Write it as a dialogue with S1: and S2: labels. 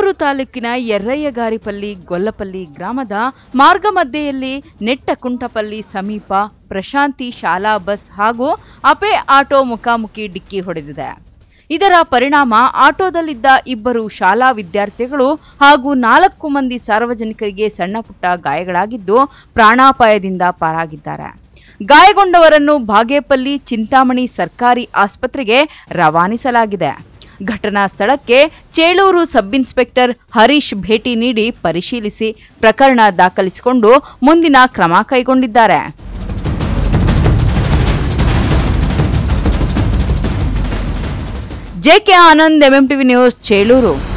S1: ಚೇಳೂರು ತಾಲೂಕಿನ ಎರ್ರಯ್ಯಗಾರಿಪಲ್ಲಿ ಗೊಲ್ಲಪಲ್ಲಿ ಗ್ರಾಮದ ಮಾರ್ಗ ಮಧ್ಯೆಯಲ್ಲಿ ನೆಟ್ಟಕುಂಟಪಲ್ಲಿ ಸಮೀಪ ಪ್ರಶಾಂತಿ ಶಾಲಾ ಬಸ್ ಹಾಗೂ ಅಪೆ ಆಟೋ ಮುಖಾಮುಖಿ ಡಿಕ್ಕಿ ಹೊಡೆದಿದೆ ಇದರ ಪರಿಣಾಮ ಆಟೋದಲ್ಲಿದ್ದ ಇಬ್ಬರು ಶಾಲಾ ವಿದ್ಯಾರ್ಥಿಗಳು ಹಾಗೂ ನಾಲ್ಕು ಮಂದಿ ಸಾರ್ವಜನಿಕರಿಗೆ ಸಣ್ಣಪುಟ್ಟ ಗಾಯಗಳಾಗಿದ್ದು ಪ್ರಾಣಾಪಾಯದಿಂದ ಪಾರಾಗಿದ್ದಾರೆ ಗಾಯಗೊಂಡವರನ್ನು ಬಾಗೇಪಲ್ಲಿ ಚಿಂತಾಮಣಿ ಸರ್ಕಾರಿ ಆಸ್ಪತ್ರೆಗೆ ರವಾನಿಸಲಾಗಿದೆ ಘಟನಾ ಸ್ಥಳಕ್ಕೆ ಚೇಳೂರು ಸಬ್ ಇನ್ಸ್ಪೆಕ್ಟರ್ ಹರೀಶ್ ಭೇಟಿ ನೀಡಿ ಪರಿಶೀಲಿಸಿ ಪ್ರಕರಣ ದಾಖಲಿಸಿಕೊಂಡು ಮುಂದಿನ ಕ್ರಮ ಕೈಗೊಂಡಿದ್ದಾರೆ JK Anand MMTV news Chelur